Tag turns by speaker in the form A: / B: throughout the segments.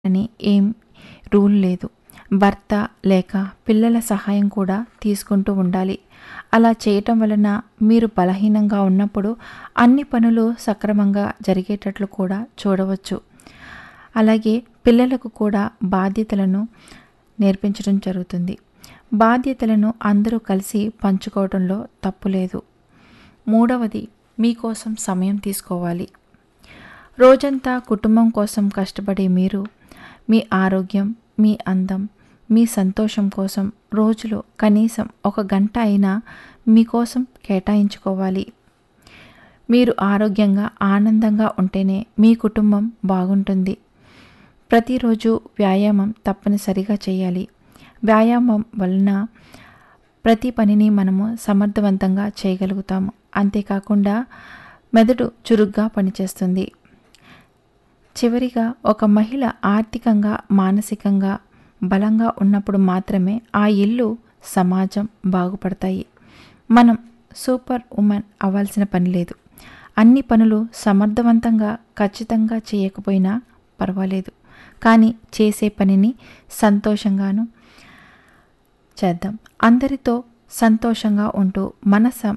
A: అని ఏం రూల్ లేదు భర్త లేక పిల్లల సహాయం కూడా తీసుకుంటూ ఉండాలి అలా చేయటం వలన మీరు బలహీనంగా ఉన్నప్పుడు అన్ని పనులు సక్రమంగా జరిగేటట్లు కూడా చూడవచ్చు అలాగే పిల్లలకు కూడా బాధ్యతలను నేర్పించడం జరుగుతుంది బాధ్యతలను అందరూ కలిసి పంచుకోవడంలో తప్పు లేదు మూడవది మీకోసం సమయం తీసుకోవాలి రోజంతా కుటుంబం కోసం కష్టపడే మీరు మీ ఆరోగ్యం మీ అందం మీ సంతోషం కోసం రోజులో కనీసం ఒక గంట అయినా మీకోసం కేటాయించుకోవాలి మీరు ఆరోగ్యంగా ఆనందంగా ఉంటేనే మీ కుటుంబం బాగుంటుంది ప్రతిరోజు వ్యాయామం తప్పనిసరిగా చేయాలి వ్యాయామం వలన ప్రతి పనిని మనము సమర్థవంతంగా చేయగలుగుతాము అంతేకాకుండా మెదడు చురుగ్గా పనిచేస్తుంది చివరిగా ఒక మహిళ ఆర్థికంగా మానసికంగా బలంగా ఉన్నప్పుడు మాత్రమే ఆ ఇల్లు సమాజం బాగుపడతాయి మనం సూపర్ ఉమెన్ అవ్వాల్సిన పని లేదు అన్ని పనులు సమర్థవంతంగా ఖచ్చితంగా చేయకపోయినా పర్వాలేదు కానీ చేసే పనిని సంతోషంగాను చేద్దాం అందరితో సంతోషంగా ఉంటూ మన సం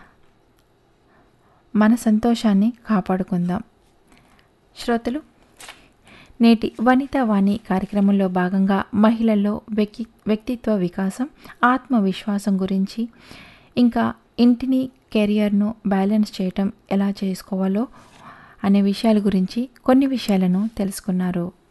A: మన సంతోషాన్ని కాపాడుకుందాం శ్రోతలు నేటి వనితా వాణి కార్యక్రమంలో భాగంగా మహిళల్లో వ్యక్తి వ్యక్తిత్వ వికాసం ఆత్మవిశ్వాసం గురించి ఇంకా ఇంటిని కెరియర్ను బ్యాలెన్స్ చేయటం ఎలా చేసుకోవాలో అనే విషయాల గురించి కొన్ని విషయాలను తెలుసుకున్నారు